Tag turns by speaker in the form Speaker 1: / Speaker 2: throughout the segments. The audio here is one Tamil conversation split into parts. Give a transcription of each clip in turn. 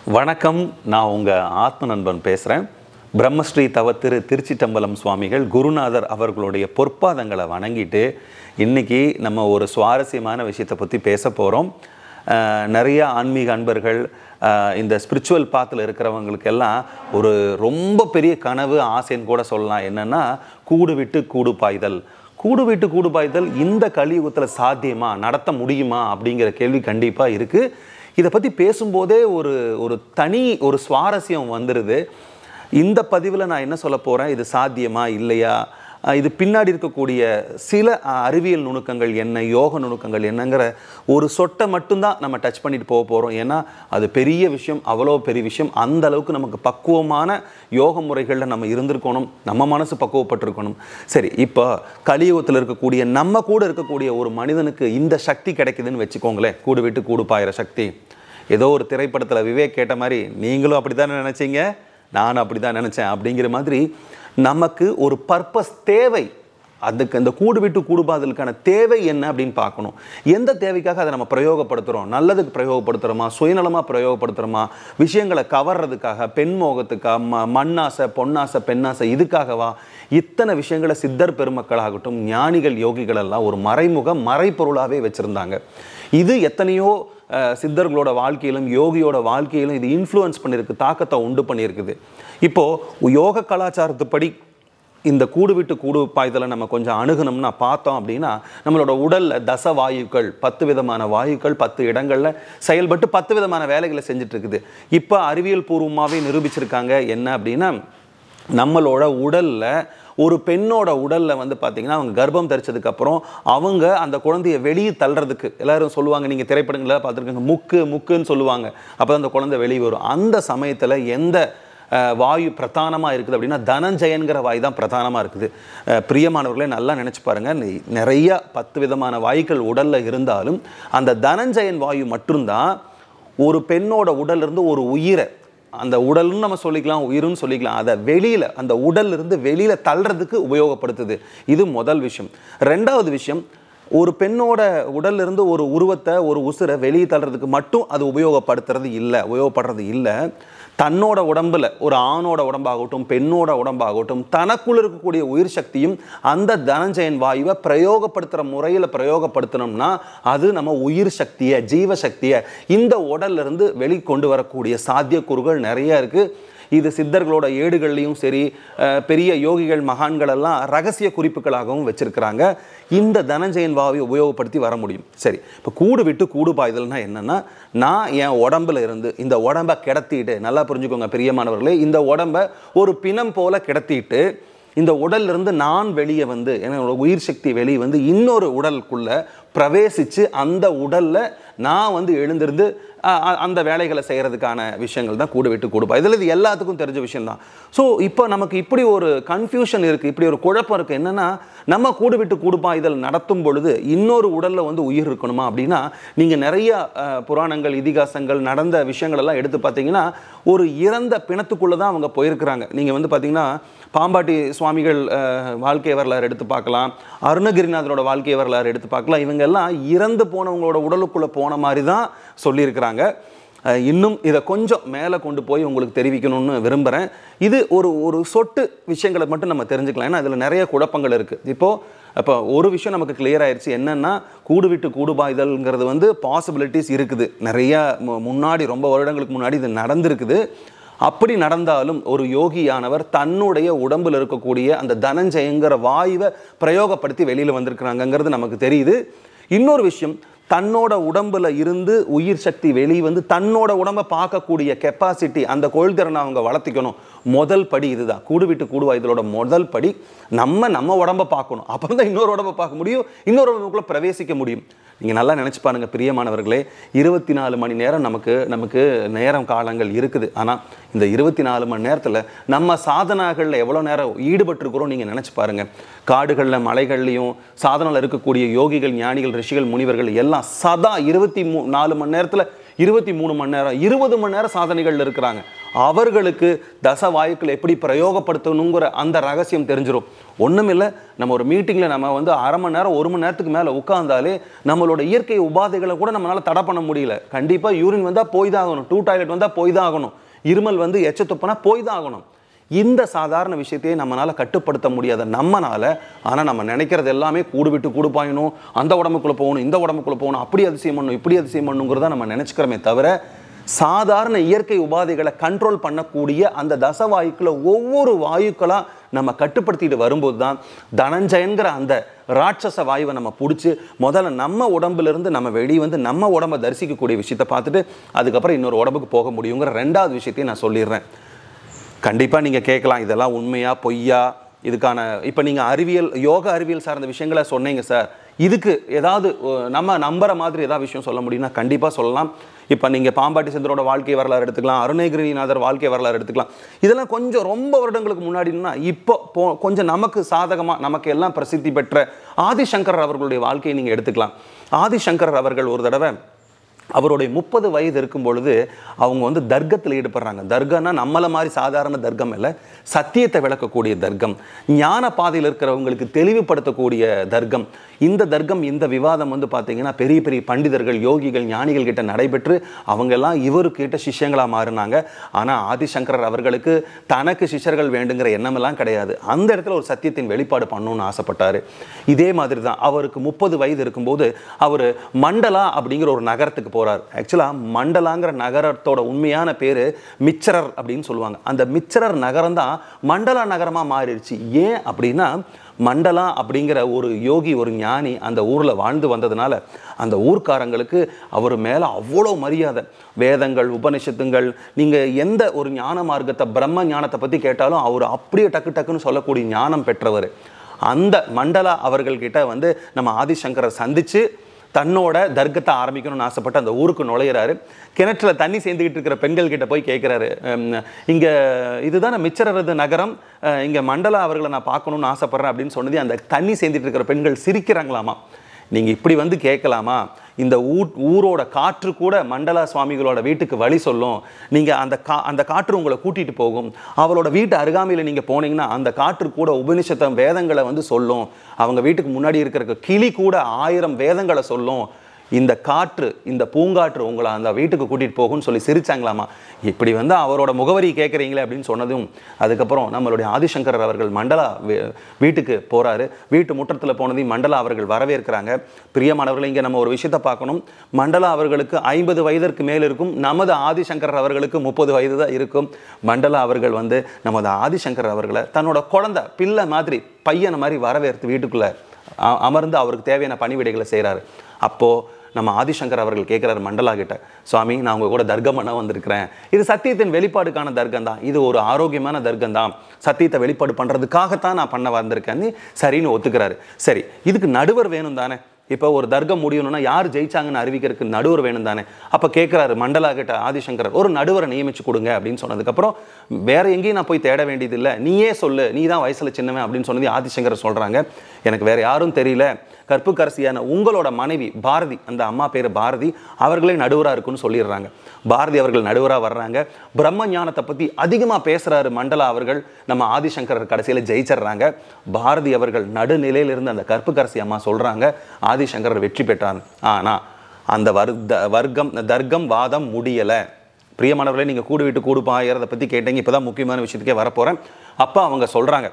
Speaker 1: வணக்கம் நான் உங்கள் ஆத்ம நண்பன் பேசுகிறேன் பிரம்மஸ்ரீ தவத்திரு திருச்சிட்டம்பலம் சுவாமிகள் குருநாதர் அவர்களுடைய பொற்பாதங்களை வணங்கிட்டு இன்னைக்கு நம்ம ஒரு சுவாரஸ்யமான விஷயத்தை பற்றி பேச போகிறோம் நிறைய ஆன்மீக அன்பர்கள் அஹ், இந்த ஸ்பிரிச்சுவல் பாத்தில் இருக்கிறவங்களுக்கெல்லாம் ஒரு ரொம்ப பெரிய கனவு ஆசைன்னு கூட சொல்லலாம் என்னென்னா கூடு விட்டு கூடு பாய்தல் கூடு விட்டு கூடு பாய்தல் இந்த கலியுகத்தில் சாத்தியமா நடத்த முடியுமா அப்படிங்கிற கேள்வி கண்டிப்பாக இருக்குது இதை பற்றி பேசும்போதே ஒரு ஒரு தனி ஒரு சுவாரஸ்யம் வந்துடுது இந்த பதிவில் நான் என்ன சொல்ல போகிறேன் இது சாத்தியமா இல்லையா அஹ் இது பின்னாடி இருக்கக்கூடிய சில அஹ், அறிவியல் நுணுக்கங்கள் என்ன யோக நுணுக்கங்கள் என்னங்கிற ஒரு சொட்டை மட்டும்தான் நம்ம டச் பண்ணிட்டு போக போகிறோம் ஏன்னா அது பெரிய விஷயம் அவ்வளோ பெரிய விஷயம் அந்த அளவுக்கு நமக்கு பக்குவமான யோக முறைகளில் நம்ம இருந்திருக்கணும் நம்ம மனசு பக்குவப்பட்டிருக்கணும் சரி இப்போ கலியுகத்தில் இருக்கக்கூடிய நம்ம கூட இருக்கக்கூடிய ஒரு மனிதனுக்கு இந்த சக்தி கிடைக்குதுன்னு வச்சுக்கோங்களேன் கூடு விட்டு கூடு பாயிற சக்தி ஏதோ ஒரு திரைப்படத்தில் விவேக் கேட்ட மாதிரி நீங்களும் அப்படி தானே நினச்சிங்க நானும் அப்படி தான் நினச்சேன் அப்படிங்கிற மாதிரி நமக்கு ஒரு பர்பஸ் தேவை அதுக்கு அந்த கூடு விட்டு கூடுபாதலுக்கான தேவை என்ன அப்படின்னு பார்க்கணும் எந்த தேவைக்காக அதை நம்ம பிரயோகப்படுத்துகிறோம் நல்லதுக்கு பிரயோகப்படுத்துகிறோமா சுயநலமாக பிரயோகப்படுத்துகிறோமா விஷயங்களை கவர்றதுக்காக பெண்மோகத்துக்கா ம மண்ணாசை பொன்னாசை பெண்ணாசை இதுக்காகவா இத்தனை விஷயங்களை சித்தர் பெருமக்களாகட்டும் ஞானிகள் யோகிகள் எல்லாம் ஒரு மறைமுக மறைப்பொருளாகவே வச்சுருந்தாங்க இது எத்தனையோ அஹ், சித்தர்களோட வாழ்க்கையிலும் யோகியோட வாழ்க்கையிலும் இது இன்ஃப்ளூயன்ஸ் பண்ணியிருக்கு தாக்கத்தை உண்டு பண்ணியிருக்குது இப்போது யோக கலாச்சாரத்துப்படி இந்த கூடு விட்டு கூடு பாய்தலை நம்ம கொஞ்சம் அணுகணும்னா பார்த்தோம் அப்படின்னா நம்மளோட உடலில் தச வாயுக்கள் பத்து விதமான வாயுக்கள் பத்து இடங்களில் செயல்பட்டு பத்து விதமான வேலைகளை செஞ்சுட்டு இருக்குது இப்போ அறிவியல் பூர்வமாகவே நிரூபிச்சிருக்காங்க என்ன அப்படின்னா நம்மளோட உடலில் ஒரு பெண்ணோட உடலில் வந்து பார்த்தீங்கன்னா அவங்க கர்ப்பம் தரிச்சதுக்கப்புறம் அவங்க அந்த குழந்தைய வெளியே தள்ளுறதுக்கு எல்லாரும் சொல்லுவாங்க நீங்கள் திரைப்படங்களில் பார்த்துருக்கீங்க முக்கு முக்குன்னு சொல்லுவாங்க அப்போ அந்த குழந்தை வெளியே வரும் அந்த சமயத்தில் எந்த அஹ், வாயு பிரதானமாக இருக்குது அப்படின்னா தனஞ்சயன்கிற வாயு தான் பிரதானமாக இருக்குது அஹ், பிரியமானவர்களே நல்லா நினச்சி பாருங்கள் நி- நிறைய பத்து விதமான வாயுக்கள் உடலில் இருந்தாலும் அந்த தனஞ்சயன் வாயு மட்டும்தான் ஒரு பெண்ணோட உடல்ல இருந்து ஒரு உயிரை அந்த உடல்னு நம்ம சொல்லிக்கலாம் உயிருன்னு சொல்லிக்கலாம் அதை வெளியில் அந்த உடல்ல இருந்து வெளியில் தள்ளுறதுக்கு உபயோகப்படுத்துது இது முதல் விஷயம் ரெண்டாவது விஷயம் ஒரு பெண்ணோட உடல்ல இருந்து ஒரு உருவத்தை ஒரு உசுரை வெளியே தள்ளுறதுக்கு மட்டும் அது உபயோகப்படுத்துறது இல்லை உபயோகப்படுறது இல்லை தன்னோட உடம்புல ஒரு ஆணோட உடம்பாகட்டும் பெண்ணோட உடம்பாகட்டும் தனக்குள்ள இருக்கக்கூடிய உயிர் சக்தியும் அந்த தனஞ்சயன் வாயுவை பிரயோகப்படுத்துகிற முறையில் பிரயோகப்படுத்தினோம்னா அது நம்ம உயிர் சக்தியை ஜீவ சக்தியை இந்த உடல்ல இருந்து வெளிக்கொண்டு வரக்கூடிய சாத்தியக்கூறுகள் நிறைய இருக்குது இது சித்தர்களோட ஏடுகள்லையும் சரி அஹ், பெரிய யோகிகள் மகான்கள் எல்லாம் ரகசிய குறிப்புகளாகவும் வச்சிருக்கிறாங்க இந்த தனஞ்சயன் வாவை உபயோகப்படுத்தி வர முடியும் சரி இப்போ கூடு விட்டு கூடு பாய்தல்னா என்னன்னா நான் என் உடம்புல இருந்து இந்த உடம்பை கிடத்திட்டு நல்லா புரிஞ்சுக்கோங்க பிரியமானவர்களே இந்த உடம்பை ஒரு பிணம் போல கிடத்திட்டு இந்த உடல்ல இருந்து நான் வெளியே வந்து என்னோட உயிர் சக்தி வெளியே வந்து இன்னொரு உடலுக்குள்ள பிரவேசிச்சு அந்த உடல்ல நான் வந்து எழுந்திருந்து அ- அ- அந்த வேலைகளை செய்கிறதுக்கான விஷயங்கள் தான் கூடு விட்டு கூடுப்பா இதில் இது எல்லாத்துக்கும் தெரிஞ்ச விஷயம்தான் ஸோ இப்போ நமக்கு இப்படி ஒரு கன்ஃபியூஷன் இருக்குது இப்படி ஒரு குழப்பம் இருக்குது என்னென்னா நம்ம கூடு விட்டு கூடுப்பா இதில் நடத்தும் பொழுது இன்னொரு உடலில் வந்து உயிர் இருக்கணுமா அப்படின்னா நீங்கள் நிறைய அஹ், புராணங்கள் இதிகாசங்கள் நடந்த விஷயங்கள் எல்லாம் எடுத்து பார்த்தீங்கன்னா ஒரு இறந்த பிணத்துக்குள்ளே தான் அவங்க போயிருக்கிறாங்க நீங்கள் வந்து பார்த்தீங்கன்னா பாம்பாட்டி சுவாமிகள் அஹ், வாழ்க்கை வரலாறு எடுத்து பார்க்கலாம் அருணகிரிநாதரோட வாழ்க்கை வரலாறு எடுத்து பார்க்கலாம் இவங்க எல்லாம் இறந்து போனவங்களோட உடலுக்குள்ளே போன மாதிரி தான் சொல்லியிருக்கிறாங்க அஹ், இன்னும் இதை கொஞ்சம் மேலே கொண்டு போய் உங்களுக்கு தெரிவிக்கணும்னு விரும்புகிறேன் இது ஒரு ஒரு சொட்டு விஷயங்களை மட்டும் நம்ம தெரிஞ்சுக்கலாம் ஏன்னா அதில் நிறைய குழப்பங்கள் இருக்குது இப்போது அப்போ ஒரு விஷயம் நமக்கு clear ஆயிடுச்சு என்னன்னா கூடு விட்டு கூடுபாய்தல்ங்கிறது வந்து பாசிபிலிட்டிஸ் இருக்குது நிறைய மு- முன்னாடி ரொம்ப வருடங்களுக்கு முன்னாடி இது நடந்திருக்குது அப்படி நடந்தாலும் ஒரு யோகியானவர் தன்னுடைய உடம்புல இருக்கக்கூடிய அந்த தனஞ்சயங்கிற வாயுவை பிரயோகப்படுத்தி வெளியில் வந்திருக்கிறாங்கங்கிறது நமக்கு தெரியுது இன்னொரு விஷயம் தன்னோட உடம்புல இருந்து உயிர் சக்தி வெளியே வந்து தன்னோட உடம்பை பார்க்கக்கூடிய கெப்பாசிட்டி அந்த கொள்திறனை அவங்க வளர்த்திக்கணும் முதல் படி இதுதான் கூடு விட்டு கூடுவா இதோட முதல் படி நம்ம நம்ம உடம்பை பார்க்கணும் அப்போ தான் இன்னொரு உடம்பை பார்க்க முடியும் இன்னொரு உடம்புக்குள்ள பிரவேசிக்க முடியும் நீங்கள் நல்லா நினச்சி பாருங்க பிரியமானவர்களே இருபத்தி நாலு மணி நேரம் நமக்கு நமக்கு நேரம் காலங்கள் இருக்குது ஆனால் இந்த இருபத்தி நாலு மணி நேரத்தில் நம்ம சாதனாகளில் எவ்வளோ நேரம் ஈடுபட்டிருக்கிறோம் நீங்கள் நினச்சி பாருங்க காடுகளில் மலைகள்லையும் சாதனையில் இருக்கக்கூடிய யோகிகள் ஞானிகள் ரிஷிகள் முனிவர்கள் எல்லாம் சதா இருபத்தி மூ நாலு மணி நேரத்தில் இருபத்தி மூணு மணி நேரம் இருபது மணி நேரம் சாதனைகள் இருக்கிறாங்க அவர்களுக்கு தச வாயுக்கள் எப்படி பிரயோகப்படுத்தணுங்கிற அந்த ரகசியம் தெரிஞ்சிடும் ஒண்ணுமில்ல நம்ம ஒரு மீட்டிங்கில் நம்ம வந்து அரை மணி நேரம் ஒரு மணி நேரத்துக்கு மேலே உட்கார்ந்தாலே நம்மளோட இயற்கை உபாதைகளை கூட நம்மளால தடை பண்ண முடியல கண்டிப்பாக யூரின் வந்தால் போய் தான் ஆகணும் டூ டாய்லெட் வந்தால் போய் தான் ஆகணும் இருமல் வந்து எச்ச துப்புனா போய் தான் ஆகணும் இந்த சாதாரண விஷயத்தையே நம்மளால கட்டுப்படுத்த முடியாத நம்மனால ஆனால் நம்ம நினைக்கிறது எல்லாமே கூடு விட்டு கூடு பாயணும் அந்த உடம்புக்குள்ளே போகணும் இந்த உடம்புக்குள்ளே போகணும் அப்படி அதிசயம் பண்ணணும் இப்படி அதிசயம் பண்ணுங்கிறத நம்ம நினச்சிக்கிறோமே தவிர சாதாரண இயற்கை உபாதைகளை கண்ட்ரோல் பண்ணக்கூடிய அந்த தசவாயுக்களை ஒவ்வொரு வாயுக்களாக நம்ம கட்டுப்படுத்திட்டு வரும்போது தான் தனஞ்சயன்கிற அந்த ராட்சச வாயுவை நம்ம பிடிச்சி முதல்ல நம்ம உடம்புல இருந்து நம்ம வெளியே வந்து நம்ம உடம்பை தரிசிக்கக்கூடிய விஷயத்தை பார்த்துட்டு அதுக்கப்புறம் இன்னொரு உடம்புக்கு போக முடியுங்கிற ரெண்டாவது விஷயத்தையும் நான் சொல்லிடுறேன் கண்டிப்பாக நீங்கள் கேட்கலாம் இதெல்லாம் உண்மையா பொய்யா இதுக்கான இப்போ நீங்கள் அறிவியல் யோக அறிவியல் சார்ந்த விஷயங்களை சொன்னீங்க சார் இதுக்கு ஏதாவது அஹ், நம்ம நம்புற மாதிரி ஏதாவது விஷயம் சொல்ல முடியும்னா கண்டிப்பாக சொல்லலாம் இப்போ நீங்கள் பாம்பாட்டி சந்திரோட வாழ்க்கை வரலாறு எடுத்துக்கலாம் அருணகிரிநாதர் வாழ்க்கை வரலாறு எடுத்துக்கலாம் இதெல்லாம் கொஞ்சம் ரொம்ப வருடங்களுக்கு முன்னாடினா இப்போ போ கொஞ்சம் நமக்கு சாதகமாக நமக்கு எல்லாம் பிரசித்தி பெற்ற ஆதிசங்கரர் அவர்களுடைய வாழ்க்கையை நீங்கள் எடுத்துக்கலாம் ஆதிசங்கரர் அவர்கள் ஒரு தடவை அவருடைய முப்பது வயது இருக்கும் பொழுது அவங்க வந்து தர்க்கத்தில் ஈடுபடுறாங்க தர்க்கம்னா நம்மளை மாதிரி சாதாரண தர்க்கம் இல்லை சத்தியத்தை விளக்கக்கூடிய தர்க்கம் ஞான பாதையில் இருக்கிறவங்களுக்கு தெளிவுபடுத்தக்கூடிய தர்க்கம் இந்த தர்க்கம் இந்த விவாதம் வந்து பார்த்தீங்கன்னா பெரிய பெரிய பண்டிதர்கள் யோகிகள் ஞானிகள் கிட்ட நடைபெற்று அவங்க எல்லாம் இவருக்கிட்ட சிஷ்யங்களாக மாறினாங்க ஆனால் ஆதிசங்கரர் அவர்களுக்கு தனக்கு சிஷ்யர்கள் வேண்டுங்கிற எண்ணமெல்லாம் கிடையாது அந்த இடத்துல ஒரு சத்தியத்தின் வெளிப்பாடு பண்ணணும்னு ஆசைப்பட்டாரு இதே மாதிரி தான் அவருக்கு முப்பது வயது இருக்கும்போது அவர் மண்டலா அப்படிங்கிற ஒரு நகரத்துக்கு போறார் ஆக்சுவலாக மண்டலாங்கிற நகரத்தோட உண்மையான பேர் மிச்சரர் அப்படின்னு சொல்லுவாங்க அந்த மிச்சரர் நகரம் தான் மண்டலா நகரமாக மாறிடுச்சு ஏன் அப்படின்னா மண்டலா அப்படிங்கிற ஒரு யோகி ஒரு ஞானி அந்த ஊரில் வாழ்ந்து வந்ததுனால அந்த ஊர்க்காரங்களுக்கு அவர் மேலே அவ்வளோ மரியாதை வேதங்கள் உபனிஷத்துங்கள் நீங்கள் எந்த ஒரு ஞான மார்க்கத்தை பிரம்ம ஞானத்தை பற்றி கேட்டாலும் அவர் அப்படியே டக்கு டக்குன்னு சொல்லக்கூடிய ஞானம் பெற்றவர் அந்த மண்டலா அவர்கள்கிட்ட வந்து நம்ம ஆதிசங்கரை சந்திச்சு தன்னோட தர்க்கத்தை ஆரம்பிக்கணும்னு ஆசைப்பட்டு அந்த ஊருக்கு நுழையிறாரு கிணற்றுல தண்ணி சேர்ந்துக்கிட்டு இருக்கிற பெண்கள் கிட்ட போய் கேட்குறாரு இங்கே இதுதானே மிச்சரது நகரம் அஹ், இங்க மண்டலா அவர்களை நான் பார்க்கணும்னு ஆசைப்படுறேன் அப்படின்னு சொன்னது அந்த தண்ணி சேர்ந்துட்டு இருக்கிற பெண்கள் சிரிக்கிறாங்களாமா நீங்க இப்படி வந்து கேட்கலாமா இந்த ஊர் ஊரோட காற்று கூட மண்டலா சுவாமிகளோட வீட்டுக்கு வழி சொல்லும் நீங்க அந்த கா அந்த காற்று உங்களை கூட்டிட்டு போகும் அவளோட வீட்டு அருகாமையில் நீங்க போனீங்கன்னா அந்த காற்று கூட உபனிஷத்தம் வேதங்களை வந்து சொல்லும் அவங்க வீட்டுக்கு முன்னாடி இருக்கிற கிளி கூட ஆயிரம் வேதங்களை சொல்லும் இந்த காற்று இந்த பூங்காற்று உங்களை அந்த வீட்டுக்கு கூட்டிட்டு போகும்னு சொல்லி சிரிச்சாங்களாமா இப்படி வந்து அவரோட முகவரி கேட்குறீங்களே அப்படின்னு சொன்னதும் அதுக்கப்புறம் நம்மளுடைய ஆதிசங்கரர் அவர்கள் மண்டலா வீ- வீட்டுக்கு போறாரு வீட்டு முற்றத்தில் போனதையும் மண்டலா அவர்கள் வரவேற்கிறாங்க பிரியமானவர்கள் இங்கே நம்ம ஒரு விஷயத்தை பார்க்கணும் மண்டலா அவர்களுக்கு ஐம்பது வயதிற்கு மேல் இருக்கும் நமது ஆதிசங்கரர் அவர்களுக்கு முப்பது வயது தான் இருக்கும் மண்டலா அவர்கள் வந்து நமது ஆதிசங்கரர் அவர்களை தன்னோட குழந்தை பிள்ளை மாதிரி பையனை மாதிரி வரவேற்று வீட்டுக்குள்ள அ- அமர்ந்து அவருக்கு தேவையான பணிவிடைகளை செய்கிறாரு அப்போது நம்ம ஆதிசங்கர் அவர்கள் கேட்குறாரு மண்டலா கிட்ட சுவாமி நான் உங்க கூட தர்க்கம் பண்ண வந்திருக்கிறேன் இது சத்தியத்தின் வெளிப்பாடுக்கான தர்க்கம் தான் இது ஒரு ஆரோக்கியமான தர்க்கம் தான் சத்தியத்தை வெளிப்பாடு பண்ணுறதுக்காகத்தான் நான் பண்ண வந்திருக்கேன்னு சரின்னு ஒத்துக்கிறாரு சரி இதுக்கு நடுவர் வேணும் தானே இப்போ ஒரு தர்க்கம் முடியணும்னா யார் ஜெயிச்சாங்கன்னு அறிவிக்கிறதுக்கு நடுவர் வேணும் தானே அப்போ கேட்குறாரு மண்டலா கிட்ட ஆதிசங்கரர் ஒரு நடுவரை நியமிச்சு கொடுங்க அப்படின்னு சொன்னதுக்கப்புறம் வேற எங்கேயும் நான் போய் தேட வேண்டியதில்லை நீயே சொல்லு நீ தான் வயசில் சின்னவன் அப்படின்னு சொன்னது ஆதிசங்கரர் சொல்கிறாங்க எனக்கு வேற யாரும் தெரியல கற்புக்கரசியான உங்களோட மனைவி பாரதி அந்த அம்மா பேர் பாரதி அவர்களே நடுவராக இருக்குன்னு சொல்லிடுறாங்க பாரதி அவர்கள் நடுவராக வர்றாங்க பிரம்ம ஞானத்தை பற்றி அதிகமாக பேசுகிறாரு மண்டலா அவர்கள் நம்ம ஆதிசங்கரர் கடைசியில் ஜெயிச்சிடுறாங்க பாரதி அவர்கள் நடுநிலையில இருந்து அந்த கற்புக்கரசி அம்மா சொல்கிறாங்க ஆதிசங்கரர் வெற்றி பெற்றார் ஆனால் அந்த வர்த வர்க்கம் தர்க்கம் வாதம் முடியலை பிரியமானவர்களே நீங்கள் கூடு விட்டு கூடு பாயறதை பற்றி கேட்டீங்க இப்போ தான் முக்கியமான விஷயத்துக்கே வரப்போகிறேன் அப்போ அவங்க சொல்கிறாங்க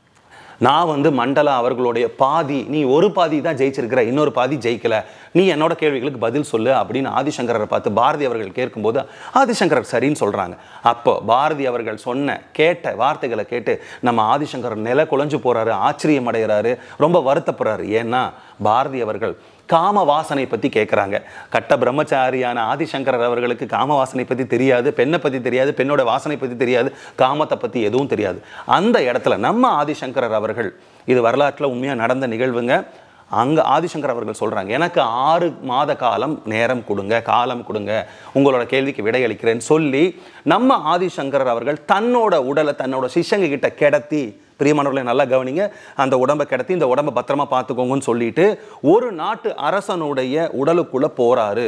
Speaker 1: நான் வந்து மண்டலா அவர்களுடைய பாதி நீ ஒரு பாதி தான் ஜெயிச்சிருக்கிற இன்னொரு பாதி ஜெயிக்கல நீ என்னோட கேள்விகளுக்கு பதில் சொல்லு அப்படின்னு ஆதிசங்கரரை பார்த்து பாரதி அவர்கள் கேட்கும்போது ஆதிசங்கரர் சரின்னு சொல்றாங்க அப்போ பாரதி அவர்கள் சொன்ன கேட்ட வார்த்தைகளை கேட்டு நம்ம ஆதிசங்கரர் நில குலைஞ்சு போறாரு ஆச்சரியம் அடைகிறாரு ரொம்ப வருத்தப்படுறாரு ஏன்னா பாரதி அவர்கள் காம வாசனை பற்றி கேட்குறாங்க கட்ட பிரம்மச்சாரியான ஆதிசங்கரர் அவர்களுக்கு காம வாசனை பற்றி தெரியாது பெண்ணை பற்றி தெரியாது பெண்ணோட வாசனை பற்றி தெரியாது காமத்தை பற்றி எதுவும் தெரியாது அந்த இடத்துல நம்ம ஆதிசங்கரர் அவர்கள் இது வரலாற்றில் உண்மையாக நடந்த நிகழ்வுங்க அங்கே ஆதிசங்கர் அவர்கள் சொல்கிறாங்க எனக்கு ஆறு மாத காலம் நேரம் கொடுங்க காலம் கொடுங்க உங்களோட கேள்விக்கு விடையளிக்கிறேன்னு சொல்லி நம்ம ஆதிசங்கரர் அவர்கள் தன்னோட உடலை தன்னோட சிஷ்யங்க கிட்ட கிடத்தி பிரியமானவர்களை நல்லா கவனிங்க அந்த உடம்பை கிடத்தி இந்த உடம்பை பத்திரமா பார்த்துக்கோங்கன்னு சொல்லிட்டு ஒரு நாட்டு அரசனுடைய உடலுக்குள்ள போறாரு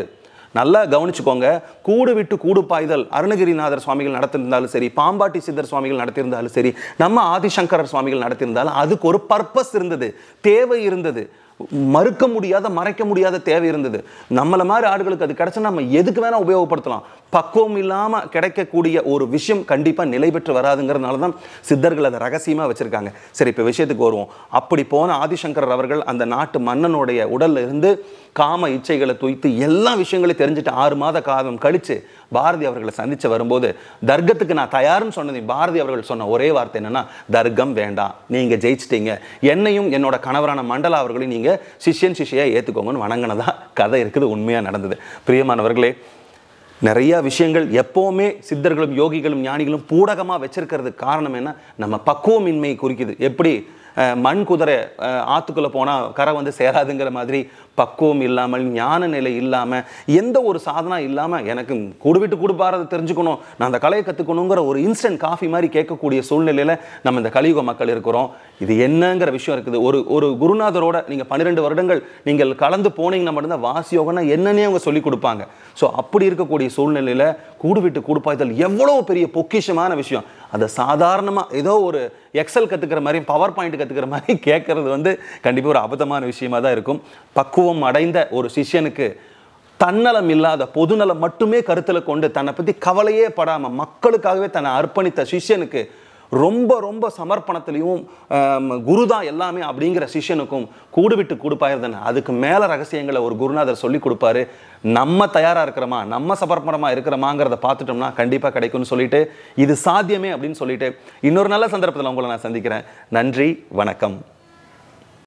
Speaker 1: நல்லா கவனிச்சுக்கோங்க கூடு விட்டு கூடு பாய்தல் அருணகிரிநாதர் சுவாமிகள் நடத்தியிருந்தாலும் சரி பாம்பாட்டி சித்தர் சுவாமிகள் நடத்தியிருந்தாலும் சரி நம்ம ஆதிசங்கரர் சுவாமிகள் நடத்தியிருந்தாலும் அதுக்கு ஒரு பர்பஸ் இருந்தது தேவை இருந்தது மறுக்க முடியாத மறைக்க முடியாத தேவை இருந்தது நம்மள மாதிரி ஆடுகளுக்கு அது கிடைச்சா நம்ம எதுக்கு வேணா உபயோகப்படுத்தலாம் பக்குவம் இல்லாம கிடைக்கக்கூடிய ஒரு விஷயம் கண்டிப்பா நிலை பெற்று வராதுங்கிறதுனால தான் சித்தர்கள் அதை ரகசியமா வச்சிருக்காங்க சரி இப்போ விஷயத்துக்கு வருவோம் அப்படி போன ஆதிசங்கரர் அவர்கள் அந்த நாட்டு மன்னனுடைய உடல்ல இருந்து காம இச்சைகளை துய்த்து எல்லா விஷயங்களையும் தெரிஞ்சுட்டு ஆறு மாத காலம் கழிச்சு பாரதி அவர்களை சந்திச்சு வரும்போது தர்க்கத்துக்கு நான் தயார்னு சொன்னது பாரதி அவர்கள் சொன்ன ஒரே வார்த்தை என்னன்னா தர்க்கம் வேண்டாம் நீங்க ஜெயிச்சிட்டீங்க என்னையும் என்னோட கணவரான மண்டல அவர்களையும் நீங்க சிஷ்யன் சிஷ்யா ஏத்துக்கோங்கன்னு வணங்கினதா கதை இருக்குது உண்மையா நடந்தது பிரியமானவர்களே நிறைய விஷயங்கள் எப்போவுமே சித்தர்களும் யோகிகளும் ஞானிகளும் பூடகமாக வச்சிருக்கிறதுக்கு காரணம் என்ன நம்ம பக்குவமின்மை குறிக்குது எப்படி அஹ், மண் குதிரை அஹ், ஆத்துக்குள்ள போனால் கரை வந்து சேராதுங்கிற மாதிரி பக்குவம் இல்லாமல் ஞான நிலை இல்லாமல் எந்த ஒரு சாதனா இல்லாமல் எனக்கு கூடு விட்டு கூடு பாரத தெரிஞ்சுக்கணும் நான் அந்த கலையை கற்றுக்கணுங்கிற ஒரு இன்ஸ்டன்ட் காஃபி மாதிரி கேட்கக்கூடிய சூழ்நிலையில் நம்ம இந்த கலியுக மக்கள் இருக்கிறோம் இது என்னங்கிற விஷயம் இருக்குது ஒரு ஒரு குருநாதரோட நீங்கள் பன்னிரெண்டு வருடங்கள் நீங்கள் கலந்து போனீங்கன்னா மட்டும்தான் வாசி யோகம்னா என்னன்னே அவங்க சொல்லி கொடுப்பாங்க ஸோ அப்படி இருக்கக்கூடிய சூழ்நிலையில் கூடு விட்டு கூடு பாய்தல் எவ்வளோ பெரிய பொக்கிஷமான விஷயம் அதை சாதாரணமாக ஏதோ ஒரு எக்ஸல் கற்றுக்கிற மாதிரி பவர் பாயிண்ட் கற்றுக்கிற மாதிரி கேட்கறது வந்து கண்டிப்பாக ஒரு அபத்தமான விஷயமா தான் இருக்கும் பக்குவம் அடைந்த ஒரு சிஷ்யனுக்கு தன்னலம் இல்லாத பொதுநலம் மட்டுமே கருத்தில் கொண்டு தன்னை பற்றி கவலையே படாமல் மக்களுக்காகவே தன்னை அர்ப்பணித்த சிஷ்யனுக்கு ரொம்ப ரொம்ப சமர்ப்பணத்திலையும் ஆம், குருதான் எல்லாமே அப்படிங்கிற சிஷ்யனுக்கும் கூடு விட்டு கொடுப்பாயிருந்தேன் அதுக்கு மேலே ரகசியங்களை ஒரு குருநாதர் சொல்லி கொடுப்பாரு நம்ம தயாராக இருக்கிறோமா நம்ம சமர்ப்பணமாக இருக்கிறோமாங்கிறத பார்த்துட்டோம்னா கண்டிப்பாக கிடைக்கும்னு சொல்லிட்டு இது சாத்தியமே அப்படின்னு சொல்லிட்டு இன்னொரு நல்ல சந்தர்ப்பத்தில் உங்களை நான் சந்திக்கிறேன் நன்றி வணக்கம்